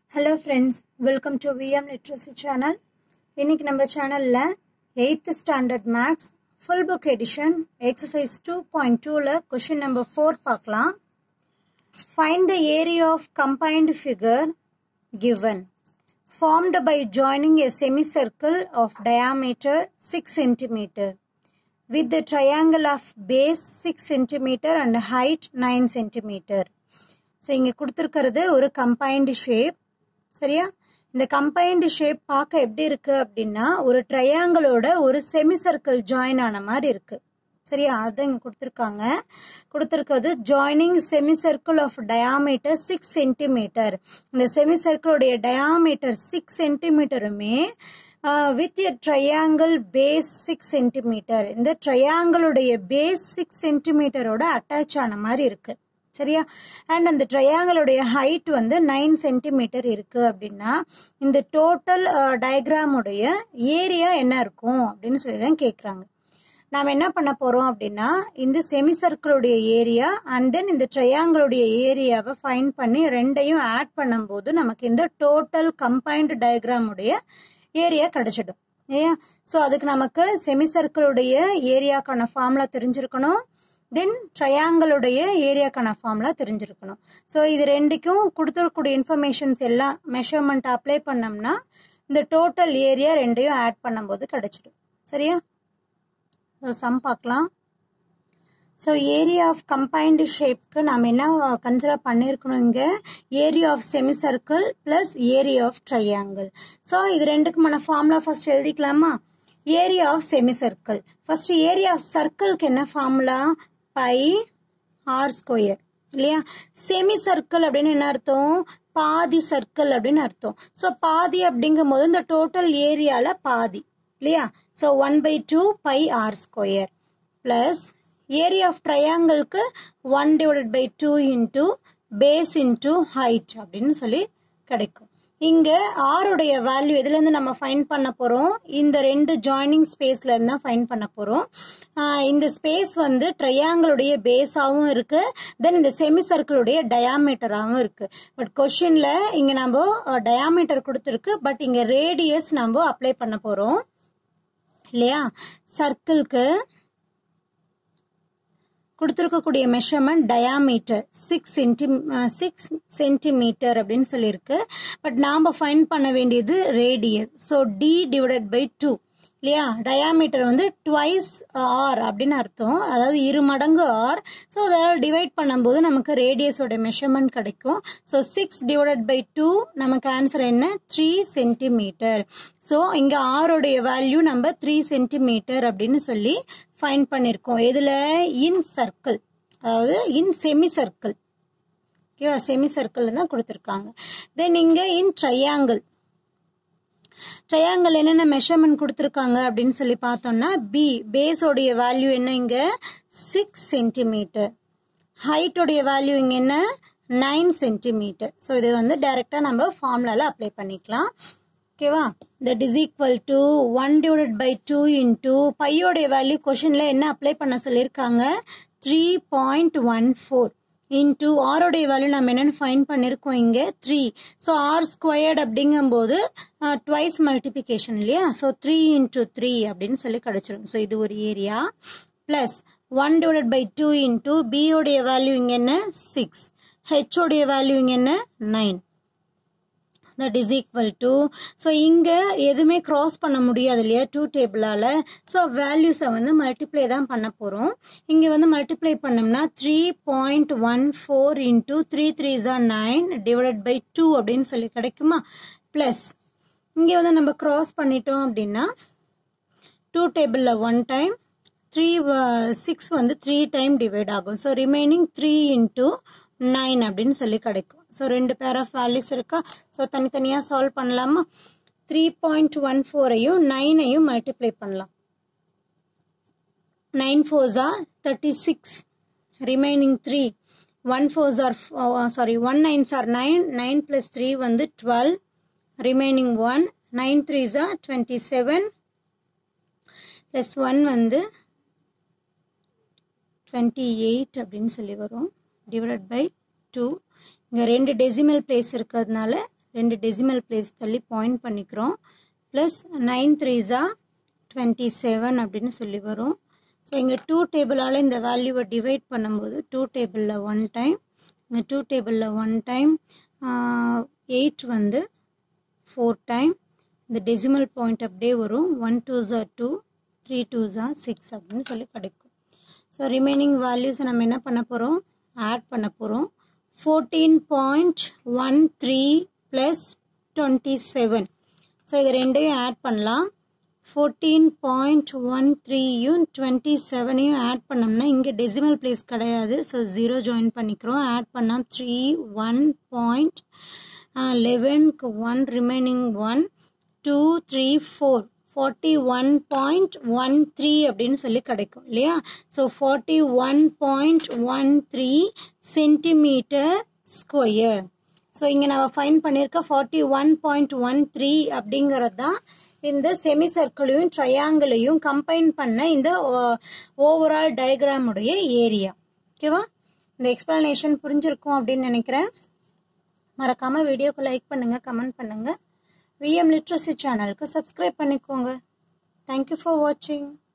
hello friends welcome to VM literacy channel இன்னைக்கு நம்ம சேனலில் eighth standard maths full book edition exercise two point டூவில் question number four பார்க்கலாம் find the area of combined figure given formed by joining a semicircle of diameter 6 centimeter with the triangle of base 6 centimeter and height 9 centimeter so இங்கே கொடுத்துருக்கிறது ஒரு combined shape சரியா இந்த combined shape பார்க்க எப்படி இருக்கு அப்படின்னா ஒரு ட்ரையாங்கிளோட ஒரு செமி சர்க்கிள் ஜாயின் ஆன மாதிரி இருக்கு சரியா அதான் இங்கே கொடுத்துருக்காங்க கொடுத்துருக்கிறது joining semi circle of diameter six centimetre இந்த செமி சர்க்கிளுடைய டயாமீட்டர் சிக்ஸ் சென்டிமீட்டருமே with a triangle base six centimetre இந்த ட்ரையாங்கிளுடைய பேஸ் சிக்ஸ் சென்டிமீட்டரோட அட்டாச் ஆன மாதிரி இருக்கு சரியா அண்ட் அந்த ட்ரையாங்கிளுடைய ஹைட் வந்து நைன் சென்டிமீட்டர் இருக்கு அப்படின்னா இந்த டோட்டல் டயக்ராமுடைய ஏரியா என்ன இருக்கும் அப்படின்னு சொல்லி தான் கேட்குறாங்க நாம் என்ன பண்ண போகிறோம் அப்படின்னா இந்த செமி சர்க்கிளுடைய ஏரியா அண்ட் தென் இந்த ட்ரையாங்கிளுடைய ஏரியாவை ஃபைன் பண்ணி ரெண்டையும் ஆட் பண்ணும்போது நமக்கு இந்த டோட்டல் கம்பைன்டு டயக்ராமுடைய ஏரியா கிடைச்சிடும் ஏன் ஸோ அதுக்கு நமக்கு செமி சர்க்கிளுடைய ஏரியாக்கான ஃபார்முலா தெரிஞ்சிருக்கணும் தென் ட்ரையாங்கிளுடைய ஏரியாக்கான ஃபார்முலா தெரிஞ்சிருக்கணும் ஸோ இது ரெண்டுக்கும் கொடுத்துருக்கூடிய இன்ஃபர்மேஷன்ஸ் எல்லாம் மெஷர்மெண்ட் அப்ளை பண்ணோம்னா இந்த டோட்டல் ஏரியா ரெண்டையும் ஆட் பண்ணும்போது கிடைச்சிடும் சரியா ஸோ சம் பார்க்கலாம் ஸோ ஏரியா ஆஃப் கம்பைன்டு ஷேப்க்கு நாம் என்ன கன்சிடர் பண்ணியிருக்கணும் இங்கே area of semi circle plus area of triangle so இது ரெண்டுக்குமான ஃபார்முலா ஃபர்ஸ்ட் எழுதிக்கலாமா area of semi circle first area of சர்க்கிள்க்கு என்ன ஃபார்முலா பை ஆர் ஸ்கொயர் இல்லையா செமி சர்க்கிள் அப்படின்னு என்ன அர்த்தம் பாதி சர்க்கிள் அப்படின்னு அர்த்தம் ஸோ பாதி அப்படிங்கும் போது இந்த டோட்டல் ஏரியாவில் பாதி இல்லையா so one by two pi r square plus area of ட்ரையாங்கிள்க்கு one divided by two into base into height அப்படின்னு சொல்லி கிடைக்கும் இங்கே ஆருடைய வேல்யூ எதுலேருந்து நம்ம ஃபைன் பண்ண போகிறோம் இந்த ரெண்டு ஜாயினிங் ஸ்பேஸ்லேருந்து தான் ஃபைன் பண்ண போகிறோம் இந்த ஸ்பேஸ் வந்து ட்ரையாங்கிளுடைய பேஸாகவும் இருக்குது தென் இந்த செமி சர்க்கிளுடைய டயாமீட்டராகவும் இருக்குது பட் கொஷினில் இங்கே நம்ம டயாமீட்டர் கொடுத்துருக்கு பட் இங்கே ரேடியஸ் நம்ம அப்ளை பண்ண போகிறோம் இல்லையா சர்க்கிள்க்கு கொடுத்துருக்கக்கூடிய measurement diameter six centi six centimetre அப்படின்னு சொல்லியிருக்கு பட் நாம் ஃபைன் பண்ண வேண்டியது radius so d divided by two இல்லையா டயாமீட்டர் வந்து ட்வைஸ் ஆர் அப்படின்னு அர்த்தம் அதாவது இரு மடங்கு ஆர் ஸோ அதனால் டிவைட் பண்ணும்போது நமக்கு ரேடியஸோட மெஷர்மெண்ட் கிடைக்கும் so six divided by two நமக்கு ஆன்சர் என்ன த்ரீ சென்டிமீட்டர் ஸோ இங்கே ஆரோடைய வேல்யூ நம்ம த்ரீ சென்டிமீட்டர் அப்படின்னு சொல்லி ஃபைன் பண்ணியிருக்கோம் இதில் இன் சர்க்கிள் அதாவது இன் செமி சர்க்கிள் ஓகேவா செமி சர்க்கிள் தான் கொடுத்துருக்காங்க தென் இங்கே இன் ட்ரையாங்கிள் ட்ரையாங்கிள் என்னென்ன மெஷர்மெண்ட் கொடுத்துருக்காங்க அப்படின்னு சொல்லி பார்த்தோம்னா பி பேஸோடைய வேல்யூ என்ன இங்கே சிக்ஸ் சென்டிமீட்டர் ஹைட்டோடைய வேல்யூ இங்கே என்ன நைன் சென்டிமீட்டர் ஸோ இது வந்து டைரெக்டாக நம்ம ஃபார்முலாவில் அப்ளை பண்ணிக்கலாம் ஓகேவா that is equal to one divided by two into பையோடைய வேல்யூ கொஷனில் என்ன அப்ளை பண்ண சொல்லியிருக்காங்க three point one four into ஆரோடைய வேல்யூ நம்ம என்னென்னு ஃபைன் பண்ணியிருக்கோம் இங்கே த்ரீ ஸோ ஆர் ஸ்கொயர்ட் அப்படிங்கும்போது ட்வைஸ் மல்டிபிகேஷன் இல்லையா ஸோ த்ரீ இன்டூ த்ரீ அப்படின்னு சொல்லி கிடச்சிரும் ஸோ இது ஒரு area plus one divided by two into பியோடைய வேல்யூ இங்கே என்ன சிக்ஸ் ஹெச்சோடைய வேல்யூ இங்கே என்ன nine that is equal to so இங்கே எதுவுமே க்ராஸ் பண்ண முடியாது இல்லையா டூ டேபிளால் ஸோ வேல்யூஸை வந்து மல்டிப்ளை தான் பண்ண போகிறோம் இங்கே வந்து மல்டிப்ளை பண்ணோம்னா three point one four into three three ஜா நைன் டிவைடட் பை டூ அப்படின்னு சொல்லி கிடைக்குமா ப்ளஸ் இங்கே வந்து நம்ம க்ராஸ் பண்ணிட்டோம் அப்படின்னா டூ டேபிளில் ஒன் டைம் த்ரீ சிக்ஸ் வந்து த்ரீ டைம் டிவைட் ஆகும் so remaining three into nine அப்படின்னு சொல்லி கிடைக்கும் ஸோ ரெண்டு பேர் ஆஃப் வேல்யூஸ் இருக்கா ஸோ தனித்தனியாக சால்வ் பண்ணலாமா த்ரீ பாயிண்ட் ஒன் ஃபோரையும் நைனையும் மல்டிப்ளை பண்ணலாம் nine fours are thirty six remaining three one fours are sorry one nines are nine nine plus three வந்து twelve remaining one nine threes are twenty seven plus one வந்து twenty eight அப்படின்னு சொல்லி வரும் divided by two இங்கே ரெண்டு decimal place இருக்கிறதுனால ரெண்டு decimal place தள்ளி பாயிண்ட் பண்ணிக்கிறோம் ப்ளஸ் நைன் த்ரீஸா டுவெண்ட்டி செவன் அப்படின்னு சொல்லி வரும் ஸோ இங்கே டூ டேபிளால் இந்த வேல்யூவை டிவைட் பண்ணும்போது டூ டேபிளில் ஒன் டைம் இங்கே டூ டேபிளில் ஒன் டைம் எயிட் வந்து ஃபோர் டைம் இந்த டெசிமல் பாயிண்ட் அப்படியே வரும் ஒன் டூ ஜா டூ த்ரீ டூ ஜா சிக்ஸ் அப்படின்னு சொல்லி கிடைக்கும் ஸோ ரிமைனிங் வேல்யூஸை நம்ம என்ன பண்ண போகிறோம் ஆட் பண்ண போகிறோம் fourteen point one three plus twenty seven so இது ரெண்டையும் ஆட் பண்ணலாம் ஃபோர்டீன் பாயிண்ட் ஒன் த்ரீயும் டுவெண்ட்டி செவனையும் ஆட் பண்ணோம்னா இங்கே டெசிமல் பிளேஸ் கிடையாது ஸோ ஜீரோ ஜாயின் பண்ணிக்கிறோம் ஆட் பண்ணால் த்ரீ ஒன் பாயிண்ட் லெவனுக்கு one remaining one two three four forty one point one three அப்படின்னு சொல்லி கிடைக்கும் இல்லையா so forty one point one three centimetre square so இங்கே நம்ம ஃபைன் பண்ணியிருக்க forty one point one three அப்படிங்கிறது தான் இந்த செமி சர்க்கிளையும் ட்ரையாங்கிளையும் கம்பைன் பண்ண இந்த ஓவரால் டயக்ராமுடைய ஏரியா ஓகேவா இந்த எக்ஸ்பிளனேஷன் புரிஞ்சிருக்கும் அப்படின்னு நினைக்கிறேன் மறக்காமல் வீடியோக்கு லைக் பண்ணுங்கள் கமெண்ட் பண்ணுங்கள் விஎம் லிட்ரஸி சேனலுக்கு சப்ஸ்கிரைப் பண்ணிக்கோங்க தேங்க்யூ ஃபார் வாட்சிங்